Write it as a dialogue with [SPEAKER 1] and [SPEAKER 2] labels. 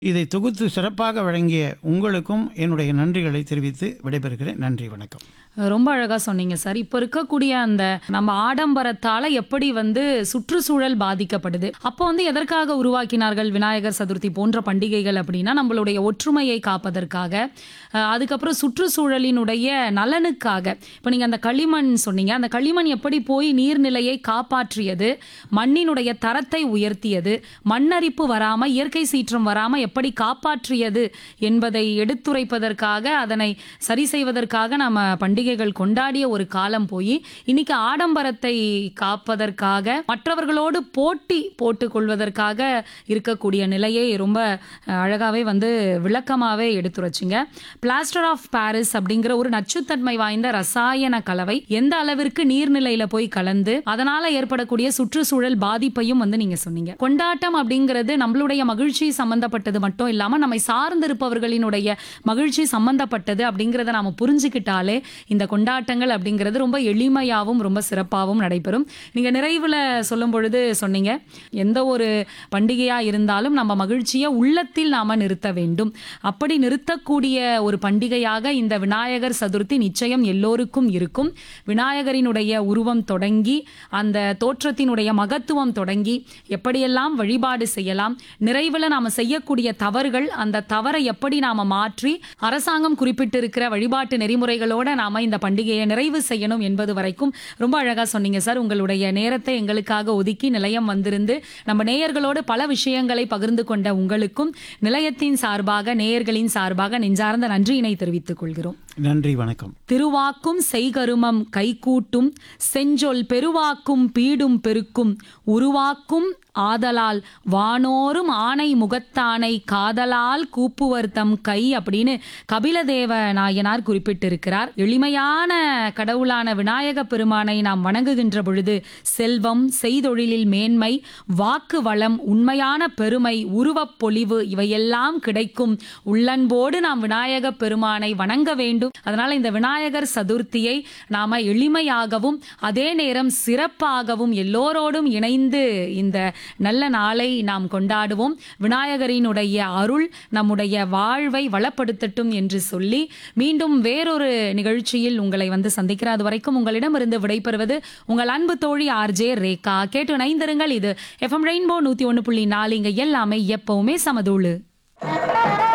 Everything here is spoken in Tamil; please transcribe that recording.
[SPEAKER 1] இதை தொகுத்து சிறப்பாக வழங்கிய உங்களுக்கும் என்னுடைய நன்றிகளை தெரிவித்து விடைபெறுகிறேன் நன்றி வணக்கம்
[SPEAKER 2] ரொம்ப அழகா சொன்னீங்க சார் இப்போ இருக்கக்கூடிய அந்த நம்ம ஆடம்பரத்தால எப்படி வந்து சுற்றுச்சூழல் பாதிக்கப்படுது அப்போ வந்து எதற்காக உருவாக்கினார்கள் விநாயகர் சதுர்த்தி போன்ற பண்டிகைகள் அப்படின்னா நம்மளுடைய ஒற்றுமையை காப்பதற்காக அஹ், அதுக்கப்புறம் சுற்றுச்சூழலினுடைய நலனுக்காக இப்போ நீங்க அந்த களிமண் சொன்னீங்க அந்த களிமண் எப்படி போய் நீர்நிலையை காப்பாற்றியது மண்ணினுடைய தரத்தை உயர்த்தியது மண்ணரிப்பு வராம இயற்கை சீற்றம் வராம எப்படி காப்பாற்றியது என்பதை எடுத்துரைப்பதற்காக அதனை சரி செய்வதற்காக நம்ம பண்டிகைகள் கொண்டாடிய ஒரு காலம் போய் இன்னைக்கு ஆடம்பரத்தை காப்பதற்காக மற்றவர்களோடு போட்டி போட்டுக் கொள்வதற்காக இருக்கக்கூடிய நிலையை ரொம்ப அஹ், அழகாவே வந்து விளக்கமாவே எடுத்துரைச்சிங்க பிளாஸ்டர் ஆஃப் பாரிஸ் அப்படிங்கிற ஒரு நச்சுத்தன்மை வாய்ந்த ரசாயன கலவை எந்த அளவிற்கு நீர்நிலையில போய் கலந்து அதனால ஏற்படக்கூடிய சுற்றுச்சூழல் பாதிப்பையும் வந்து நீங்க சொன்னீங்க கொண்டாட்டம் அப்படிங்கிறது நம்மளுடைய மகிழ்ச்சி சம்பந்தப்பட்டது மட்டும் இல்லாம நம்மை சார்ந்திருப்பவர்களினுடைய மகிழ்ச்சி சம்பந்தப்பட்டது அப்படிங்கிறத நாம புரிஞ்சுக்கிட்டாலே இந்த கொண்டாட்டங்கள் அப்படிங்கிறது ரொம்ப எளிமையாகவும் ரொம்ப சிறப்பாகவும் நடைபெறும் நீங்க நிறைவுல சொல்லும் பொழுது சொன்னீங்க எந்த ஒரு பண்டிகையா இருந்தாலும் நம்ம மகிழ்ச்சியை உள்ளத்தில் நாம நிறுத்த வேண்டும் அப்படி நிறுத்தக்கூடிய ஒரு பண்டிகையாக இந்த விநாயகர் சதுர்த்தி நிச்சயம் எல்லோருக்கும் இருக்கும் விநாயகரினுடைய உருவம் தொடங்கி அந்த தோற்றத்தினுடைய மகத்துவம் தொடங்கி எப்படியெல்லாம் வழிபாடு செய்யலாம் நிறைவுல நாம செய்யக்கூடிய தவறுகள் அந்த தவறை எப்படி நாம மாற்றி அரசாங்கம் குறிப்பிட்டிருக்கிற வழிபாட்டு நெறிமுறைகளோட நாம இந்த பண்டிகையை நிறைவு செய்யணும் என்பது வரைக்கும் ரொம்ப அழகா சொன்னீங்க சார் உங்களுடைய நேரத்தை எங்களுக்காக ஒதுக்கி நிலையம் வந்திருந்து நம்ம நேயர்களோடு பல விஷயங்களை பகிர்ந்து கொண்ட உங்களுக்கும் நிலையத்தின் சார்பாக நேயர்களின் சார்பாக நெஞ்சார்ந்த நன்றியினை தெரிவித்துக் கொள்கிறோம்
[SPEAKER 1] நன்றி வணக்கம்
[SPEAKER 2] திருவாக்கும் செய்கருமம் கைகூட்டும் செஞ்சொல் பெருவாக்கும் பீடும் பெருக்கும் உருவாக்கும் ஆதலால் வானோரும் ஆணை முகத்தானை காதலால் கூப்புவர் தம் கை அப்படின்னு கபிலதேவ நாயனார் குறிப்பிட்டிருக்கிறார் எளிமையான கடவுளான விநாயக பெருமானை நாம் வணங்குகின்ற பொழுது செல்வம் செய்தொழிலில் மேன்மை வாக்கு வளம் உண்மையான பெருமை உருவப் பொலிவு இவையெல்லாம் கிடைக்கும் உள்ளன்போடு நாம் விநாயக பெருமானை வணங்க வேண்டும் அதனால இந்த விநாயகர் சதுர்த்தியை நாம எளிமையாகவும் அதே நேரம் சிறப்பாகவும் எல்லோரோடும் இணைந்து இந்த நல்ல நாளை நாம் கொண்டாடுவோம் விநாயகரினுடைய அருள் நம்முடைய வாழ்வை வளப்படுத்தட்டும் என்று சொல்லி மீண்டும் வேறொரு நிகழ்ச்சியில் உங்களை வந்து சந்திக்கிற அது வரைக்கும் உங்களிடமிருந்து விடைபெறுவது உங்கள் அன்பு தோழி ஆர்ஜே ரேகா கேட்டு இணைந்திருங்கள் இது எஃப்எம் ரெயின்போ நூத்தி ஒன்று புள்ளி நாலு இங்க எல்லாமே எப்பவுமே சமதூளு